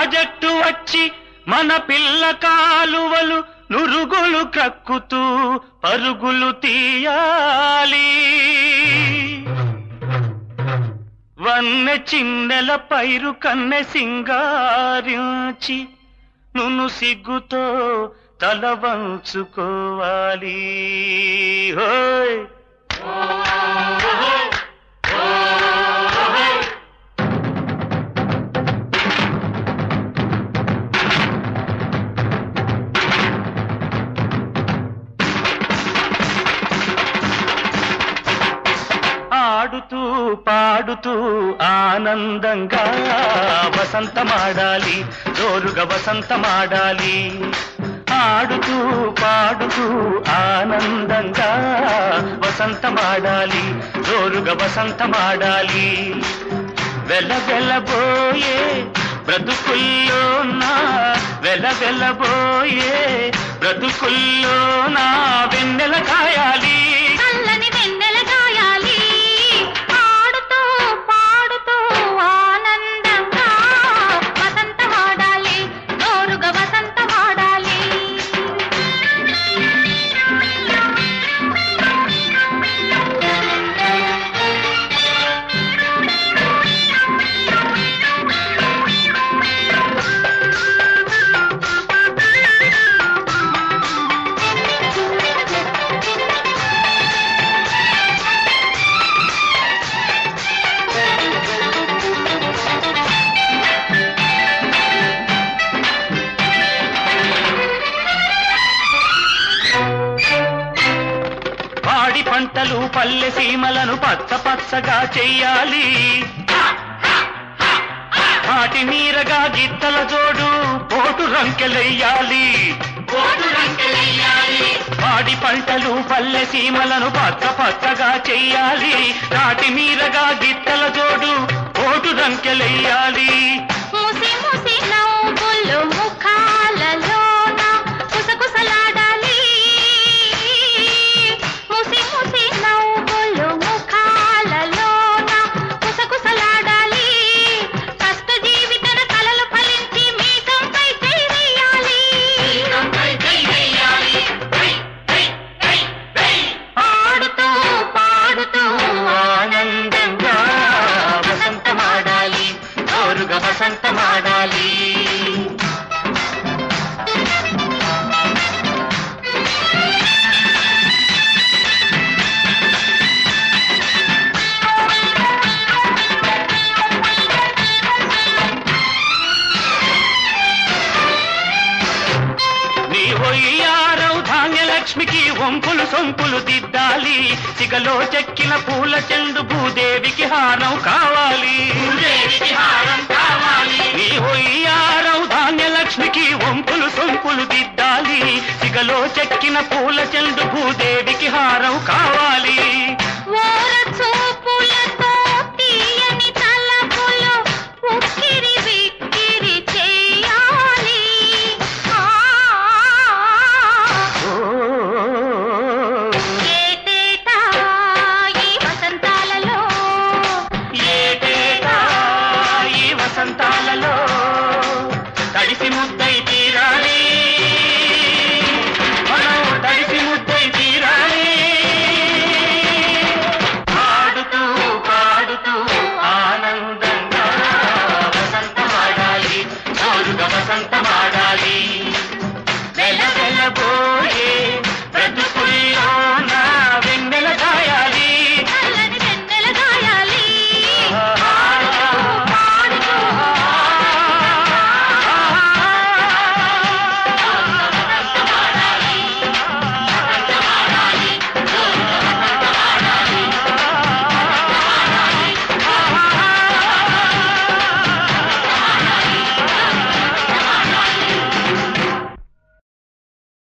project వచ్చి మన పిల్ల కాలువలు నురుగులు క్రక్కుతూ పరుగులు తీయాలి వన్నె చిన్నెల పైరు కన్నె సింగారించి నును సిగ్గుతో తల వంచుకోవాలి హోయ్ ఆడుతూ పాడుతూ ఆనందంగా వసంతమాడాలి జోరుగా వసంతమాడాలి ఆడుతూ పాడుతూ ఆనందంగా వసంతమాడాలి జోరుగా వసంతమాడాలి వెల వెలబోయే బ్రతుకుల్లో నా వెల వెలబోయే బ్రతుకుల్లో నా వెన్నెల కాయాలి చల్లని వెన్నెల గాయాలి ఆడుతూ పాడుతూ ఆనందంగా వసంతమాడాలి జోరుగా వసంతమాడాలి పాడి పంటలు పల్లె సీమలను పచ్చ పచ్చగా చెయ్యాలి వాటి మీరగా గిత్తల జోడు పోటు రంకెలెయ్యాలి పాడి పంటలు పల్లె సీమలను పచ్చ పచ్చగా చెయ్యాలి నాటి మీరగా గిత్తల జోడు పోటు రంకెలెయ్యాలి ముసి ముసి నవ్వులు ముఖాలలోన కుసకుసలాడాలి ముసి ముసి నవ్వులు ముఖాలలోన కుసకుసలాడాలి కష్ట జీవితన కలలు ఫలించి మీకంపై చేయాలి ఆడుతూ పాడుతూ ఆనందంగా వసంతమాడాలి జోరుగా వసంతమాడాలి నీ ఒయ్యారవు ధాన్యలక్ష్మికి వంపులు సొంపులు దిద్దాలి సిగలో చెక్కిన పూల చెండు భూదేవికి హారం కావాలి నీ ఒయ్యారవు ధాన్యలక్ష్మికి వంపులు సొంపులు దిద్దాలి సిగలో చెక్కిన పూల చెండు భూదేవికి హారం కావాలి